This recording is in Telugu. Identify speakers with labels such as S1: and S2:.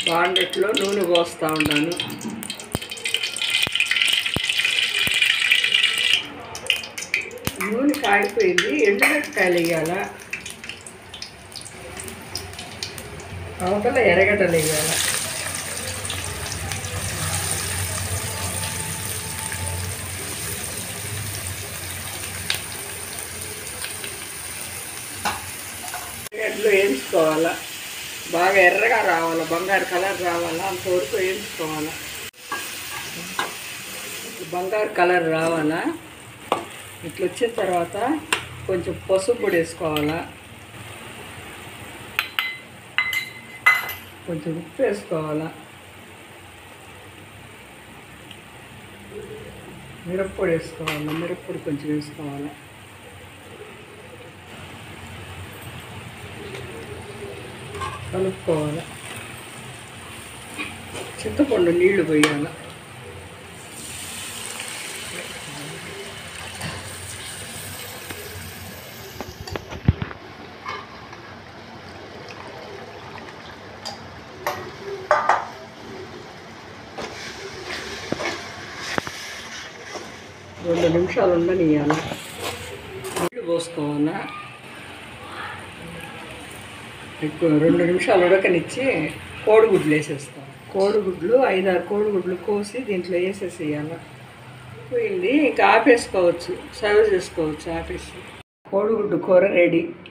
S1: బాండెట్లో నూనె పోస్తూ ఉన్నాను నూనె కాగిపోయింది ఎండుమిరపకాయలు వేయాల అవతల ఎర్రగడ్డలు వేయాల ఎర్రగడ్డలు వేయించుకోవాలా బాగా ఎర్రగా రావాలా బంగారు కలర్ రావాలా అంతవరకు వేయించుకోవాలా బంగారు కలర్ రావాలా ఇట్లా వచ్చిన తర్వాత కొంచెం పసుపు పొడి వేసుకోవాలా కొంచెం ఉప్పు వేసుకోవాలా మిరప్పొడి వేసుకోవాలి మిరప్పొడి కొంచెం వేసుకోవాలి కలుపుకోవాలి చింతపండు నీళ్లు పోయాలి రెండు నిమిషాలు ఉండనియాలి నీళ్ళు పోసుకోవాలా ఎక్కువ రెండు నిమిషాలు ఉడకనిచ్చి కోడిగుడ్లు వేసేస్తాం కోడిగుడ్లు ఐదారు కోడిగుడ్లు కోసి దీంట్లో వేసేసేయాలి పోయింది ఇంకా ఆపేసుకోవచ్చు సర్వ్ చేసుకోవచ్చు ఆపేసి కోడిగుడ్డు కూర రెడీ